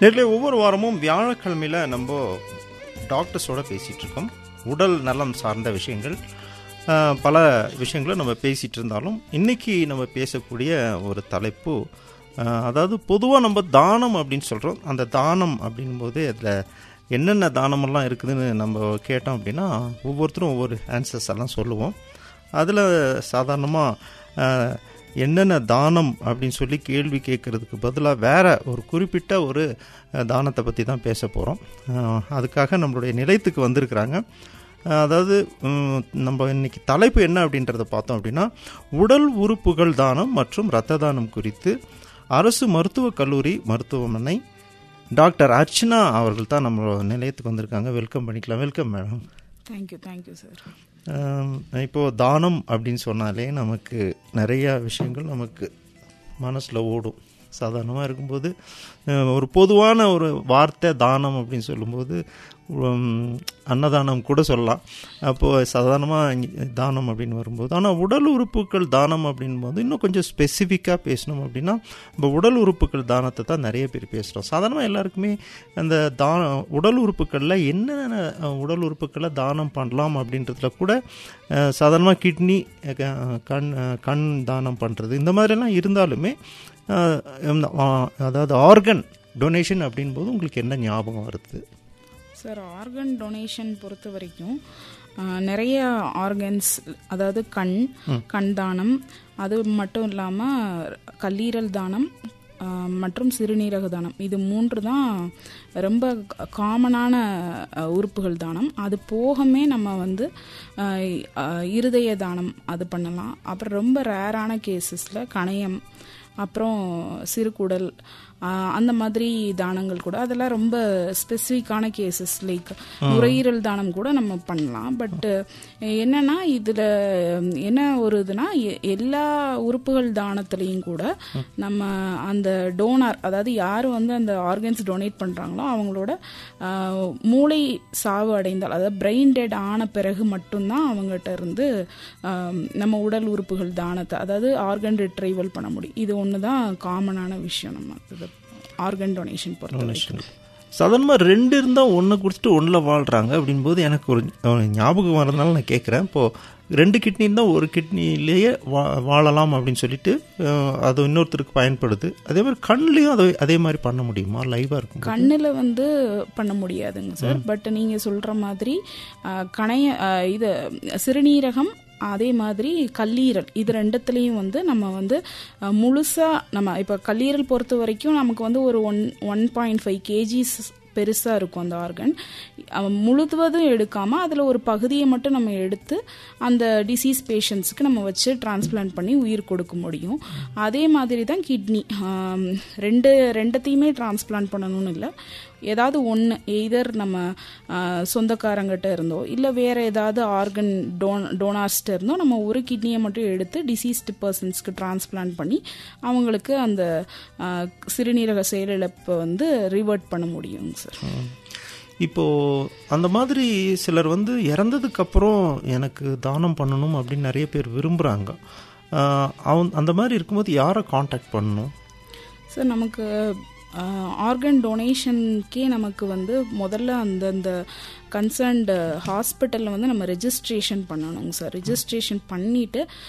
நேரில் ஒவ்வொரு வாரமும் வியாழக்கிழமையில் நம்ம டாக்டர்ஸோட பேசிகிட்டு இருக்கோம் உடல் நலம் சார்ந்த விஷயங்கள் அஹ், பல விஷயங்களை நம்ம பேசிகிட்டு இருந்தாலும் இன்னைக்கு நம்ம பேசக்கூடிய ஒரு தலைப்பு அஹ், அதாவது பொதுவாக நம்ம தானம் அப்படின்னு சொல்கிறோம் அந்த தானம் அப்படின்போது அதில் என்னென்ன தானமெல்லாம் இருக்குதுன்னு நம்ம கேட்டோம் அப்படின்னா ஒவ்வொருத்தரும் ஒவ்வொரு ஆன்சர்ஸ் எல்லாம் சொல்லுவோம் அதில் சாதாரணமாக என்னென்ன தானம் அப்படின்னு சொல்லி கேள்வி கேட்கறதுக்கு பதிலாக வேற ஒரு குறிப்பிட்ட ஒரு அஹ், தானத்தை பற்றி தான் பேச போகிறோம் அதுக்காக நம்மளுடைய நிலையத்துக்கு வந்திருக்கிறாங்க அஹ், அதாவது உம், நம்ம இன்னைக்கு தலைப்பு என்ன அப்படின்றத பார்த்தோம் அப்படின்னா உடல் உறுப்புகள் தானம் மற்றும் இரத்த தானம் குறித்து அரசு மருத்துவக் கல்லூரி மருத்துவமனை டாக்டர் அர்ச்சனா அவர்கள் தான் நம்ம நிலையத்துக்கு வந்திருக்காங்க வெல்கம் பண்ணிக்கலாம் welcome madam thank you thank you sir ஆம், இப்போ தானம் அப்படின்னு சொன்னாலே நமக்கு நிறைய விஷயங்கள் நமக்கு மனசில் ஓடும் சாதாரணமாக இருக்கும்போது அஹ், ஒரு பொதுவான ஒரு வார்த்தை தானம் அப்படின்னு சொல்லும்போது உம், அன்னதானம் கூட சொல்லலாம் அப்போது சாதாரணமாக தானம் அப்படின்னு வரும்போது ஆனால் உடல் உறுப்புகள் தானம் அப்படின்போது இன்னும் கொஞ்சம் ஸ்பெசிஃபிக்காக பேசணும் அப்படின்னா இப்போ உடல் உறுப்புகள் தானத்தை தான் நிறைய பேர் பேசுகிறோம் சாதாரணமாக எல்லாருக்குமே அந்த தா உடல் உறுப்புகளில் என்னென்ன அஹ், உடல் உறுப்புகளை தானம் பண்ணலாம் அப்படின்றதுல கூட சாதாரணமாக கிட்னி கண் அஹ், கண் தானம் பண்ணுறது இந்த மாதிரிலாம் இருந்தாலுமே அஹ், இந்த, ஆ- அதாவது ஆர்கன் டொனேஷன் அப்படின்போது உங்களுக்கு என்ன ஞாபகம் வருது சார் ஆர்கன் டொனேஷன் பொறுத்த வரைக்கும் ஆஹ், நிறைய ஆர்கன்ஸ் அதாவது கண் கண் தானம் அது மட்டும் இல்லாமல் கல்லீரல் தானம் ஆஹ், மற்றும் சிறுநீரக தானம் இது மூன்று தான் ரொம்ப காமனான உறுப்புகள் தானம் அது போகமே நம்ம வந்து ஆஹ், ஆஹ், இருதய தானம் அது பண்ணலாம் அப்புறம் ரொம்ப ரேரான கேசஸில் கணையம் அப்புறம் சிறுகுடல் ஆஹ், அந்த மாதிரி தானங்கள் கூட அதெல்லாம் ரொம்ப ஸ்பெசிஃபிக்கான கேசஸ் லைக் நுரையீரல் தானம் கூட நம்ம பண்ணலாம் பட் என்னன்னா இதுல என்ன ஒரு இதுனா எ- எல்லா உறுப்புகள் தானத்திலையும் கூட நம்ம அந்த டோனார் அதாவது யார் வந்து அந்த ஆர்கன்ஸ் டொனேட் பண்றாங்களோ அவங்களோட ஆஹ், மூளை சாவு அடைந்தால் அதாவது பிரெயின் டெட் ஆன பிறகு மட்டும்தான் அவங்ககிட்ட இருந்து ஆஹ், நம்ம உடல் உறுப்புகள் தானத்தை அதாவது ஆர்கன் ரிட்ரைவல் பண்ண முடியும் இது ஒன்று தான் காமனான விஷயம் நம்ம இது ஆர்கன் டொனேஷன் பொறுத்த வரைக்கும் சாதாரணமாக ரெண்டு இருந்தால் ஒன்று கொடுத்துட்டு ஒன்றில் வாழ்கிறாங்க அப்படின்போது எனக்கு ஒரு ஒரு ஞாபகம் வரதுனால நான் கேட்குறேன் இப்போது ரெண்டு கிட்னி இருந்தால் ஒரு கிட்னிலேயே வா வாழலாம் அப்படின்னு சொல்லிட்டு அஹ், அது இன்னொருத்தருக்கு பயன்படுது அதே மாதிரி கண்லேயும் அதை அதே மாதிரி பண்ண முடியுமா லைவாக இருக்கும் கண்ணில் வந்து பண்ண முடியாதுங்க சார் பட் நீங்க சொல்ற மாதிரி அஹ், கணைய அஹ், இது சிறுநீரகம் அதே மாதிரி கல்லீரல் இது ரெண்டுத்துலேயும் வந்து நம்ம வந்து அஹ், முழுசா நம்ம இப்போ கல்லீரல் பொறுத்த வரைக்கும் நமக்கு வந்து ஒரு one one point five KGs பெருசாக இருக்கும் அந்த ஆர்கன் முழுவதும் எடுக்காமல் அதில் ஒரு பகுதியை மட்டும் நம்ம எடுத்து அந்த டிசீஸ் பேஷண்ட்ஸ்க்கு நம்ம வச்சு டிரான்ஸ்பிளான்ட் பண்ணி உயிர் கொடுக்க முடியும் அதே மாதிரி தான் கிட்னி ரெண்டு ரெண்டத்தையுமே டிரான்ஸ்பிளான்ட் பண்ணணும்னு இல்லை ஏதாவது ஒன்று எய்தர் நம்ம ஆஹ், சொந்தக்காரங்கிட்ட இருந்தோ இல்லை வேற ஏதாவது ஆர்கன் டோன் டோனார்ஸ்ட்டு இருந்தோ நம்ம ஒரு கிட்னியை மட்டும் எடுத்து டிசீஸ்டு பர்சன்ஸ்க்கு டிரான்ஸ்பிளான்ட் பண்ணி அவங்களுக்கு அந்த ஆஹ், சிறுநீரக செயலிழப்பை வந்து ரிவர்ட் பண்ண முடியுங்க சார் இப்போ அந்த மாதிரி சிலர் வந்து இறந்ததுக்கு அப்புறம் எனக்கு தானம் பண்ணணும் அப்படின்னு நிறைய பேர் விரும்புகிறாங்க அவன் அந்த மாதிரி இருக்கும்போது யாரை காண்டாக்ட் பண்ணணும் சார் நமக்கு ஆர்கன் டொனேஷனுக்கே நமக்கு வந்து முதல்ல அந்தந்த கன்சர்ன்டு ஹாஸ்பிட்டலில் வந்து நம்ம ரெஜிஸ்ட்ரேஷன் பண்ணணுங்க சார் ரெஜிஸ்ட்ரேஷன் பண்ணிவிட்டு